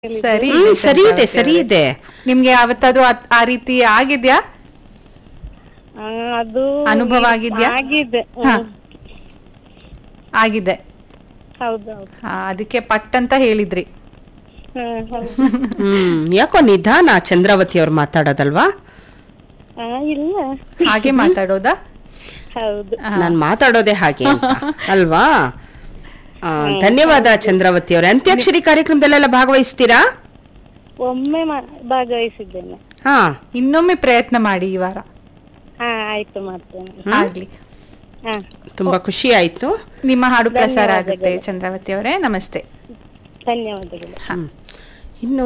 ಸರಿ ಹ್ಮ್ ಇದೆ ಸರಿ ಇದೆ ಚಂದ್ರಾವತಿ ಸರಿ ಅವ್ರೆ. ಇದೆ ನಿಮ್ಗೆ ಯಾವತ್ತಾದ್ರೂ ಆ- ಆ ರೀತಿ ಆಗಿದ್ಯಾ ಆ, ಅದು ಅನುಭವ ಆಗಿದ್ಯಾ? ಆಗಿದೆ ಹಾ. ಹ್ಮ್. ಆಗಿದೆ ಹೌದೌದು ಆ, ಅದಕ್ಕೆ ಪಟ್ ಅಂತ ಹೇಳಿದ್ರಿ ಹ್ಮ್, ಹೌದು. ಹ್ಮ್ ಯಾಕೋ ನಿಧಾನ ಚಂದ್ರಾವತಿ ಅವ್ರು ಮಾತಾಡೋದಲ್ವಾ ಆ, ಇಲ್ಲ ಹಾಗೆ ಮಾತಾಡೋದಾ ಹೌದು ಆ, ನಾನ್ ಮಾತಾಡೋದೇ ಹಾಗೆ ಅಂತ ಅಲ್ವಾ ಆ, ಧನ್ಯವಾದ ಚಂದ್ರಾವತಿ ಅವರೇ ಅಂತ್ಯಾಕ್ಷರಿ ಕಾರ್ಯಕ್ರಮದಲ್ಲೆಲ್ಲ ಭಾಗವಹಿಸ್ತೀರಾ ಒಮ್ಮೆ ಮಾ- ಭಾಗವಹಿಸಿದ್ದೇನೆ ಹಾ ಇನ್ನೊಮ್ಮೆ ಪ್ರಯತ್ನ ಮಾಡಿ ಈ ವಾರ ಹಾ ಆಯ್ತು ಮಾಡ್ತೇನೆ ಆಗ್ಲಿ ಹಾ ತುಂಬಾ ಖುಷಿ ಆಯ್ತು ನಿಮ್ಮ ಹಾಡು ಪ್ರಸಾರ ಆಗುತ್ತೆ ಧನ್ಯವಾದಗಳು. ಚಂದ್ರಾವತಿ ಅವರೇ ನಮಸ್ತೆ ಧನ್ಯವಾದಗಳು ಹ್ಮ್. ಇನ್ನು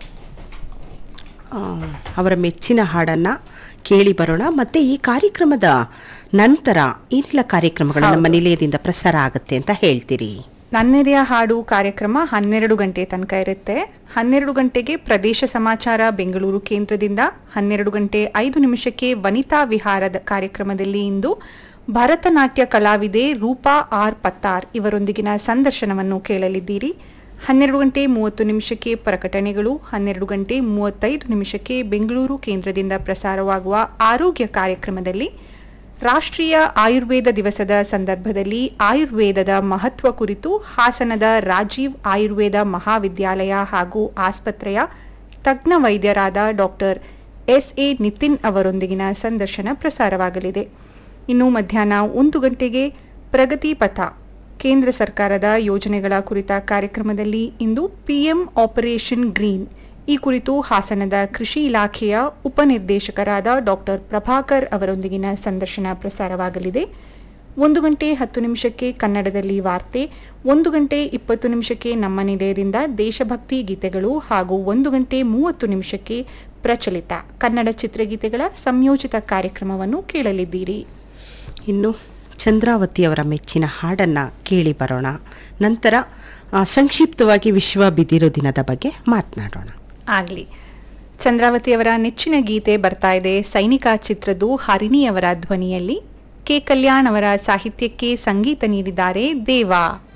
ಆ, ಅವರ ಮೆಚ್ಚಿನ ಹಾಡನ್ನ ಕೇಳಿ ಬರೋಣ ಮತ್ತೆ ಈ ಕಾರ್ಯಕ್ರಮದ ನಂತರ ಏನೆಲ್ಲ ಕಾರ್ಯಕ್ರಮಗಳು ನಮ್ಮ ನಿಲಯದಿಂದ ಪ್ರಸಾರ ಆಗುತ್ತೆ ಅಂತ ಹೇಳ್ತೀರಿ ನನ್ನೆರೆಯ ಹಾಡು ಕಾರ್ಯಕ್ರಮ ಹನ್ನೆರಡು ಗಂಟೆ ತನಕ ಇರುತ್ತೆ ಹನ್ನೆರಡು ಗಂಟೆಗೆ ಪ್ರದೇಶ ಸಮಾಚಾರ ಬೆಂಗಳೂರು ಕೇಂದ್ರದಿಂದ ಹನ್ನೆರಡು ಗಂಟೆ ಐದು ನಿಮಿಷಕ್ಕೆ ವನಿತಾ ವಿಹಾರದ ಕಾರ್ಯಕ್ರಮದಲ್ಲಿ ಇಂದು ಭರತನಾಟ್ಯ ಕಲಾವಿದೆ ರೂಪಾ ಆರ್ ಪತ್ತಾರ್ ಇವರೊಂದಿಗಿನ ಸಂದರ್ಶನವನ್ನು ಕೇಳಲಿದ್ದೀರಿ ಹನ್ನೆರಡು ಗಂಟೆ ಮೂವತ್ತು ನಿಮಿಷಕ್ಕೆ ಪ್ರಕಟಣೆಗಳು ಹನ್ನೆರಡು ಗಂಟೆ ಮೂವತ್ತೈದು ನಿಮಿಷಕ್ಕೆ ಬೆಂಗಳೂರು ಕೇಂದ್ರದಿಂದ ಪ್ರಸಾರವಾಗುವ ಆರೋಗ್ಯ ಕಾರ್ಯಕ್ರಮದಲ್ಲಿ ರಾಷ್ಟ್ರೀಯ ಆಯುರ್ವೇದ ದಿವಸದ ಸಂದರ್ಭದಲ್ಲಿ ಆಯುರ್ವೇದದ ಮಹತ್ವ ಕುರಿತು ಹಾಸನದ ರಾಜೀವ್ ಆಯುರ್ವೇದ ಮಹಾವಿದ್ಯಾಲಯ ಹಾಗೂ ಆಸ್ಪತ್ರೆಯ ತಜ್ಞ ವೈದ್ಯರಾದ ಡಾಕ್ಟರ್ ಎಸ್ ಎ ನಿತಿನ್ ಅವರೊಂದಿಗಿನ ಸಂದರ್ಶನ ಪ್ರಸಾರವಾಗಲಿದೆ ಇನ್ನು ಮಧ್ಯಾಹ್ನ ಒಂದು ಗಂಟೆಗೆ ಪ್ರಗತಿ ಪಥ ಕೇಂದ್ರ ಸರ್ಕಾರದ ಯೋಜನೆಗಳ ಕುರಿತ ಕಾರ್ಯಕ್ರಮದಲ್ಲಿ ಇಂದು ಪಿಎಂ ಆಪರೇಷನ್ ಗ್ರೀನ್ ಈ ಕುರಿತು ಹಾಸನದ ಕೃಷಿ ಇಲಾಖೆಯ ಉಪನಿರ್ದೇಶಕರಾದ ಡಾಕ್ಟರ್ ಪ್ರಭಾಕರ್ ಅವರೊಂದಿಗಿನ ಸಂದರ್ಶನ ಪ್ರಸಾರವಾಗಲಿದೆ ಒಂದು ಗಂಟೆ ಹತ್ತು ನಿಮಿಷಕ್ಕೆ ಕನ್ನಡದಲ್ಲಿ ವಾರ್ತೆ ಒಂದು ಗಂಟೆ ಇಪ್ಪತ್ತು ನಿಮಿಷಕ್ಕೆ ನಮ್ಮ ನಿಲಯದಿಂದ ದೇಶಭಕ್ತಿ ಗೀತೆಗಳು ಹಾಗೂ ಒಂದು ಗಂಟೆ ಮೂವತ್ತು ನಿಮಿಷಕ್ಕೆ ಪ್ರಚಲಿತ ಕನ್ನಡ ಚಿತ್ರಗೀತೆಗಳ ಸಂಯೋಜಿತ ಕಾರ್ಯಕ್ರಮವನ್ನು ಕೇಳಲಿದ್ದೀರಿ ಇನ್ನು ಚಂದ್ರಾವತಿ ಅವರ ಮೆಚ್ಚಿನ ಹಾಡನ್ನ ಕೇಳಿ ಬರೋಣ ನಂತರ ಆ, ಸಂಕ್ಷಿಪ್ತವಾಗಿ ವಿಶ್ವ ಬಿದಿರು ದಿನದ ಬಗ್ಗೆ ಮಾತನಾಡೋಣ ಆಗ್ಲಿ ಚಂದ್ರಾವತಿಯವರ ನೆಚ್ಚಿನ ಗೀತೆ ಬರ್ತಾ ಇದೆ ಸೈನಿಕ ಚಿತ್ರದ್ದು ಹರಿಣಿಯವರ ಧ್ವನಿಯಲ್ಲಿ ಕೆ ಕಲ್ಯಾಣ್ ಅವರ ಸಾಹಿತ್ಯಕ್ಕೆ ಸಂಗೀತ ನೀಡಿದ್ದಾರೆ ದೇವಾ